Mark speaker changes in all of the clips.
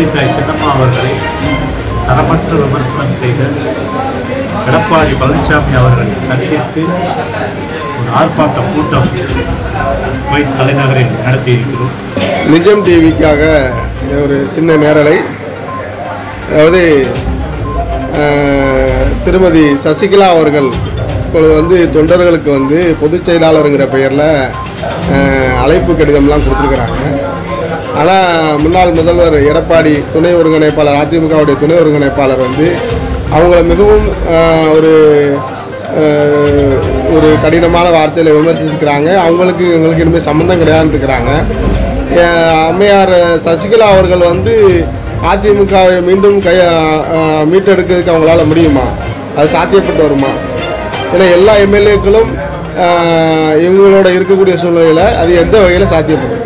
Speaker 1: புரட்சி தாய் சின்னம்மா அவர்களை தரமற்ற விமர்சனம் செய்த எடப்பாடி பழனிசாமி அவர்களை கண்டித்து ஒரு ஆர்ப்பாட்ட கூட்டம் போய் தலைநகரில் நடத்தியிருக்கிறோம்
Speaker 2: நிஜம் டிவிக்காக ஒரு சின்ன நேரலை அதாவது அஹ், திருமதி சசிகலா அவர்கள் இப்பொழுது வந்து தொண்டர்களுக்கு வந்து பொதுச் செயலாளருங்கிற பெயரில் அழைப்பு கடிதம்லாம் கொடுத்துருக்குறாங்க ஆனால் முன்னாள் முதல்வர் எடப்பாடி துணை ஒருங்கிணைப்பாளர் அதிமுகவுடைய துணை ஒருங்கிணைப்பாளர் வந்து அவங்கள மிகவும் அஹ், ஒரு அஹ், ஒரு கடினமான வார்த்தையில் விமர்சிச்சுக்கிறாங்க அவங்களுக்கு எங்களுக்கு இனிமேல் சம்மந்தம் கிடையாதுன்னு இருக்கிறாங்க அஹ் அம்மையார் சசிகலா அவர்கள் வந்து அதிமுகவை மீண்டும் கை அஹ், மீட்டெடுக்கிறதுக்கு அவங்களால முடியுமா அது சாத்தியப்பட்டு வருமா ஏன்னா எல்லா எம்எல்ஏக்களும் இவங்களோட இருக்கக்கூடிய சூழ்நிலையில் அது எந்த வகையில் சாத்தியப்படும்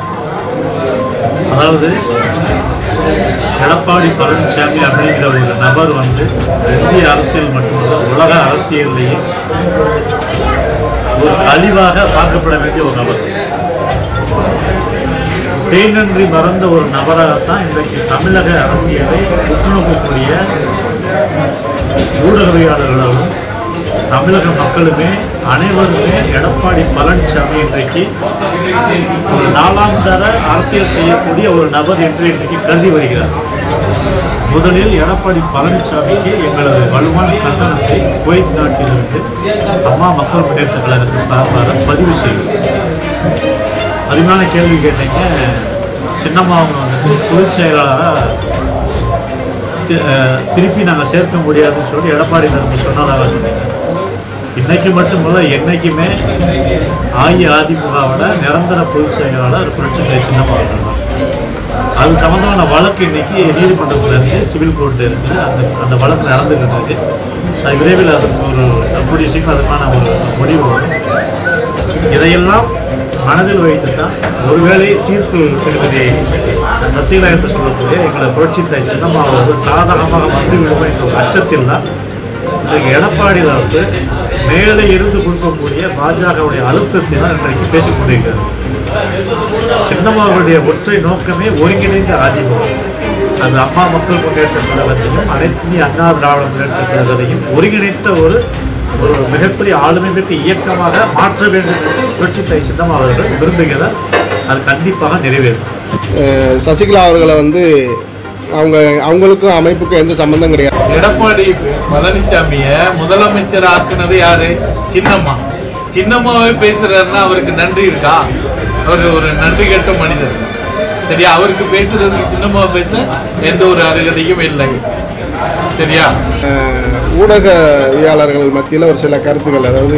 Speaker 1: அதாவது எடப்பாடி பழனிசாமி அப்படிங்கிற ஒரு நபர் வந்து இந்திய அரசியல் மட்டுமல்ல உலக அரசியல்லையே ஒரு அழிவாக பார்க்கப்பட வேண்டிய ஒரு நபர் செய்நன்றி மறந்த ஒரு நபராகத்தான் இன்றைக்கு தமிழக அரசியலை உற்றுநோக்கக்கூடிய ஊடகவியாளர்களும் தமிழக மக்களுமே அனைவருமே எடப்பாடி பழனிசாமி இன்றைக்கு ஒரு நாலாம் தர அரசியல் செய்யக்கூடிய ஒரு நபர் என்று இன்றைக்கு கருதி வருகிறார் முதலில் எடப்பாடி பழனிசாமிக்கு எங்களது வலுவான கண்டனத்தை குவைத் நாட்டிலிருந்து அம்மா மக்கள் முன்னேற்ற கழகத்தின் சார்பாக பதிவு செய்யும் அருமையான கேள்வி கேட்டீங்க சின்னம்மா அவங்க வந்துட்டு பொதுச் செயலாளராக தி- அஹ் திருப்பி நாங்கள் சேர்க்க முடியாதுன்னு சொல்லி எடப்பாடி தரப்பு சொன்னதாக சொன்னீங்க இன்னைக்கு மட்டுமல்ல என்னைக்குமே அஇஅதிமுகவோட நிரந்தர பொதுச் செயலாளர் புரட்சிகளை சின்னம்மா அவர்கள் தான் அது சம்பந்தமான வழக்கு இன்னைக்கு நீதிமன்றத்தில் இருக்கு சிவில் கோர்ட்டில் இருக்குது அந்த அந்த வழக்கு நடந்துகிட்டு இருக்கு அது விரைவில் அதுக்கு ஒரு கூடிய சீக்கிரம் அதுக்கான ஒரு முடிவு வரும் இதையெல்லாம் மனதில் வைத்து தான் ஒருவேளை தீர்ப்பு திருமதி சசிகலா என்று சொல்லக்கூடிய எங்களை புரட்சி தாய் சின்னம்மா அவர்கள் சாதகமாக வந்து விடுவோம் என்ற ஒரு அச்சத்தில் தான் இன்றைக்கு எடப்பாடி வந்து மேலே இருந்து கொடுக்கக்கூடிய பாஜகவுடைய அழுத்தத்தை தான் இன்றைக்கு பேசிக் கொண்டிருக்கிறது சின்னம்மாவுடைய ஒற்றை நோக்கமே ஒருங்கிணைந்த அதிமுக அது அம்மா மக்கள் முன்னேற்ற கழகத்தையும் அனைத்து இந்திய அண்ணா திராவிட முன்னேற்ற கழகத்தையும் ஒருங்கிணைத்த ஒரு ஒரு மிகப்பெரிய ஆளுமை மிக்க இயக்கமாக மாற்ற வேண்டும் என்று புரட்சி தாய் சின்னம்மா அவர்கள் விரும்புகிறார் அது கண்டிப்பாக நிறைவேறும்
Speaker 2: அஹ் சசிகலா அவர்களை வந்து அவங்க அவங்களுக்கும் அமைப்புக்கும் எந்த சம்மந்தம் கிடையாது
Speaker 3: எடப்பாடி பழனிசாமிய முதலமைச்சர் ஆக்குனது யாரு சின்னம்மா சின்னம்மாவே பேசுறாருன்னா அவருக்கு நன்றி இருக்கா அவர் ஒரு நன்றி கெட்ட மனிதர் சரியா அவருக்கு பேசுறதுக்கு சின்னம்மா பேச எந்த ஒரு அருகதையும் இல்லை சரியா
Speaker 2: அஹ் ஊடகவியாளர்கள் மத்தியில் ஒரு சில கருத்துக்கள் அதாவது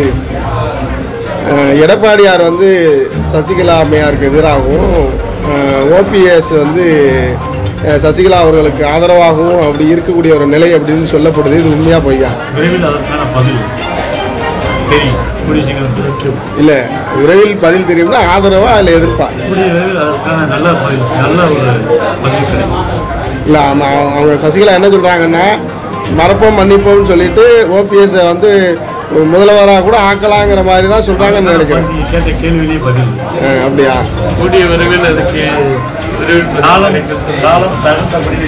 Speaker 2: அஹ் எடப்பாடியார் வந்து சசிகலா அம்மையாருக்கு எதிராகவும் ஓபிஎஸ் வந்து அஹ் சசிகலா அவர்களுக்கு ஆதரவாகவும் அப்படி இருக்கக்கூடிய ஒரு நிலை அப்படின்னு சொல்லப்படுது இது உண்மையா பொய்யா
Speaker 1: விரைவில் அதற்கான பதில் தெரியும் கூடிய சீக்கிரம் கிடைக்கும்
Speaker 2: இல்லை விரைவில் பதில் தெரியும்னா ஆதரவா இல்லை எதிர்ப்பா
Speaker 1: கூடிய விரைவில் அதற்கான நல்ல பதில் நல்ல ஒரு பதில் கிடைக்கும்
Speaker 2: இல்லை ஆமாம் அவங்க சசிகலா என்ன சொல்கிறாங்கன்னா மறப்போம் மன்னிப்போம்னு சொல்லிட்டு ஓபிஎஸ்ஸை வந்து முதல்வராக கூட ஆக்கலாங்கிற மாதிரி தான் சொல்கிறாங்கன்னு நினைக்கிறேன்
Speaker 1: நீங்க கேட்ட கேள்வியிலே பதில்
Speaker 2: அஹ் அப்படியா
Speaker 3: கூடிய விரைவில் அதுக்கு விரைவில்
Speaker 1: காலம் காலம் தகுந்தபடி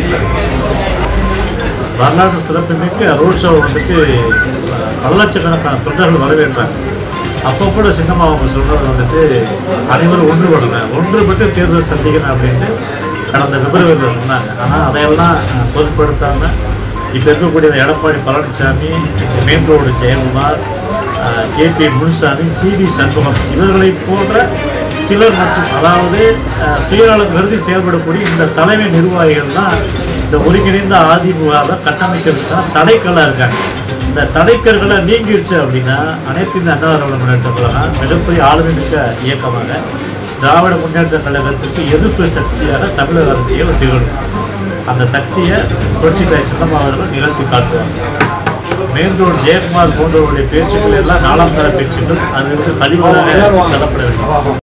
Speaker 1: வரலாற்று சிறப்புமிக்க ரோட் ஷோ வந்துட்டு பல லட்சக்கணக்கான தொண்டர்கள் வரவேற்றாங்க அப்போ கூட சின்னம்மா அவங்க சொல்றது வந்துட்டு அனைவரும் ஒன்றுபடல ஒன்றுபட்டு தேர்தல் சந்திக்கணும் அப்படின்ட்டு கடந்த பிப்ரவரியில் சொன்னாங்க ஆனால் அதையெல்லாம் அஹ், பொருட்படுத்தாம இப்போ இருக்கக்கூடிய இந்த Edappadi Palaniswami main road Jayakumar KP Munusamy C D Shanmugam இவர்களை போன்ற சிலர் மற்றும் அதாவது அஹ், சுயநலம் கருதி செயல்படக்கூடிய இந்த தலைமை நிர்வாகிகள் தான் இந்த ஒருங்கிணைந்த அதிமுகவை கட்டமைக்கிறதுக்கு தான் தடைக்கல்லாக இருக்காங்க இந்த தடைக்கற்களை நீங்கிருச்சு அப்படின்னா அனைத்து இந்த அண்ணா திராவிட முன்னேற்ற கழகம் மிகப்பெரிய ஆளுமை மிக்க இயக்கமாக திராவிட முன்னேற்ற கழகத்துக்கு எதிர்ப்பு சக்தியாக தமிழக அரசியல் திகழும் அந்த சக்தியை புரட்சி தாய் சின்னம்மா அவர்கள் நிகழ்த்தி காட்டுவாங்க மெயின் ரோடு ஜெயக்குமார் போன்றவருடைய பேச்சுக்கள் எல்லாம் நாலாம் தர பேச்சுக்கள் அது வந்து கழிவாக தள்ளப்பட வேண்டும்